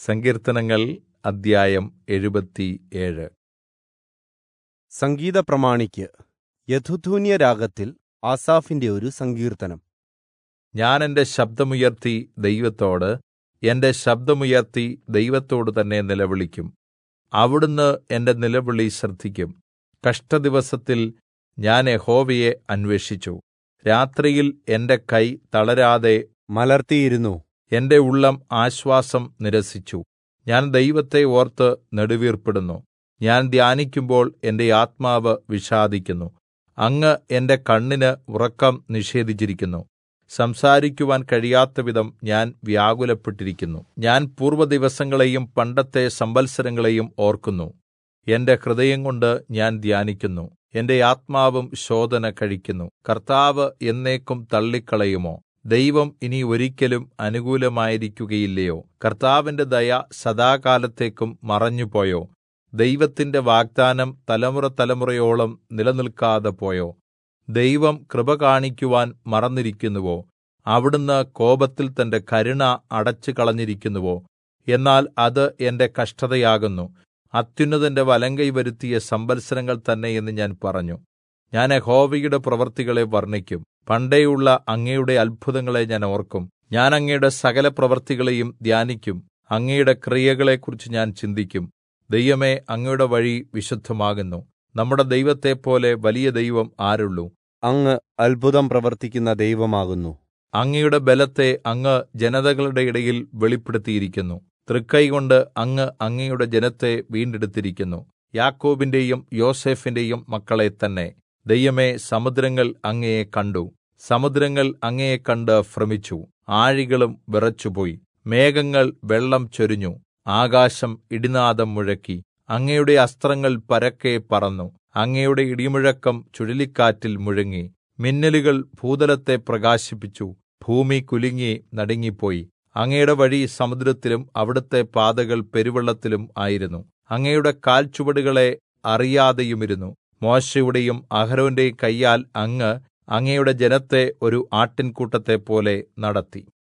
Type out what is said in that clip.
സങ്കീർത്തനങ്ങൾ അദ്ധ്യായം എഴുപത്തിയേഴ് സംഗീത പ്രമാണിക്ക് യഥുധൂന്യ രാഗത്തിൽ ആസാഫിന്റെ ഒരു സങ്കീർത്തനം ഞാൻ എന്റെ ശബ്ദമുയർത്തി ദൈവത്തോട് എന്റെ ശബ്ദമുയർത്തി ദൈവത്തോട് തന്നെ നിലവിളിക്കും അവിടുന്ന് എന്റെ നിലവിളി ശ്രദ്ധിക്കും കഷ്ടദിവസത്തിൽ ഞാൻ യഹോവയെ അന്വേഷിച്ചു രാത്രിയിൽ എന്റെ കൈ തളരാതെ മലർത്തിയിരുന്നു എന്റെ ഉള്ളം ആശ്വാസം നിരസിച്ചു ഞാൻ ദൈവത്തെ ഓർത്ത് നെടുവീർപ്പിടുന്നു ഞാൻ ധ്യാനിക്കുമ്പോൾ എന്റെ ആത്മാവ് വിഷാദിക്കുന്നു അങ്ങ് എന്റെ കണ്ണിന് ഉറക്കം നിഷേധിച്ചിരിക്കുന്നു സംസാരിക്കുവാൻ കഴിയാത്തവിധം ഞാൻ വ്യാകുലപ്പെട്ടിരിക്കുന്നു ഞാൻ പൂർവ്വദിവസങ്ങളെയും പണ്ടത്തെ സംവത്സരങ്ങളെയും ഓർക്കുന്നു എന്റെ ഹൃദയംകൊണ്ട് ഞാൻ ധ്യാനിക്കുന്നു എന്റെ ആത്മാവും ശോധന കഴിക്കുന്നു കർത്താവ് എന്നേക്കും തള്ളിക്കളയുമോ ദൈവം ഇനി ഒരിക്കലും അനുകൂലമായിരിക്കുകയില്ലയോ കർത്താവിന്റെ ദയ സദാകാലത്തേക്കും മറഞ്ഞുപോയോ ദൈവത്തിന്റെ വാഗ്ദാനം തലമുറ തലമുറയോളം നിലനിൽക്കാതെ പോയോ ദൈവം കൃപ കാണിക്കുവാൻ മറന്നിരിക്കുന്നുവോ അവിടുന്ന് കോപത്തിൽ തന്റെ കരുണ അടച്ചുകളഞ്ഞിരിക്കുന്നുവോ എന്നാൽ അത് എന്റെ കഷ്ടതയാകുന്നു അത്യുന്നതന്റെ വലങ്കൈ വരുത്തിയ സംവത്സരങ്ങൾ തന്നെ എന്ന് ഞാൻ പറഞ്ഞു ഞാൻ യഹോവയുടെ പ്രവൃത്തികളെ വർണ്ണിക്കും പണ്ടേയുള്ള അങ്ങയുടെ അത്ഭുതങ്ങളെ ഞാൻ ഓർക്കും ഞാൻ അങ്ങയുടെ സകല പ്രവൃത്തികളെയും ധ്യാനിക്കും അങ്ങയുടെ ക്രിയകളെക്കുറിച്ച് ഞാൻ ചിന്തിക്കും ദൈവമേ അങ്ങയുടെ വഴി വിശുദ്ധമാകുന്നു നമ്മുടെ ദൈവത്തെപ്പോലെ വലിയ ദൈവം ആരുള്ളു അങ്ങ് അത്ഭുതം പ്രവർത്തിക്കുന്ന ദൈവമാകുന്നു അങ്ങയുടെ ബലത്തെ അങ്ങ് ജനതകളുടെ ഇടയിൽ വെളിപ്പെടുത്തിയിരിക്കുന്നു തൃക്കൈകൊണ്ട് അങ്ങ് അങ്ങയുടെ ജനത്തെ വീണ്ടെടുത്തിരിക്കുന്നു യാക്കോബിന്റെയും യോസേഫിന്റെയും മക്കളെ തന്നെ ദൈവമേ സമുദ്രങ്ങൾ അങ്ങയെ കണ്ടു സമുദ്രങ്ങൾ അങ്ങയെ കണ്ട് ഭ്രമിച്ചു ആഴികളും വിറച്ചുപോയി മേഘങ്ങൾ വെള്ളം ചൊരിഞ്ഞു ആകാശം ഇടിനാദം മുഴക്കി അങ്ങയുടെ അസ്ത്രങ്ങൾ പരക്കെ പറന്നു അങ്ങയുടെ ഇടിമുഴക്കം ചുഴലിക്കാറ്റിൽ മുഴങ്ങി മിന്നലുകൾ ഭൂതലത്തെ പ്രകാശിപ്പിച്ചു ഭൂമി കുലുങ്ങി നടുങ്ങിപ്പോയി അങ്ങയുടെ വഴി സമുദ്രത്തിലും അവിടുത്തെ പാതകൾ പെരുവെള്ളത്തിലും ആയിരുന്നു അങ്ങയുടെ കാൽച്ചുവടുകളെ അറിയാതെയുമിരുന്നു മോശയുടെയും അഹരോന്റെയും കയ്യാൽ അങ്ങ് അങ്ങയുടെ ജനത്തെ ഒരു ആട്ടിൻകൂട്ടത്തെപ്പോലെ നടത്തി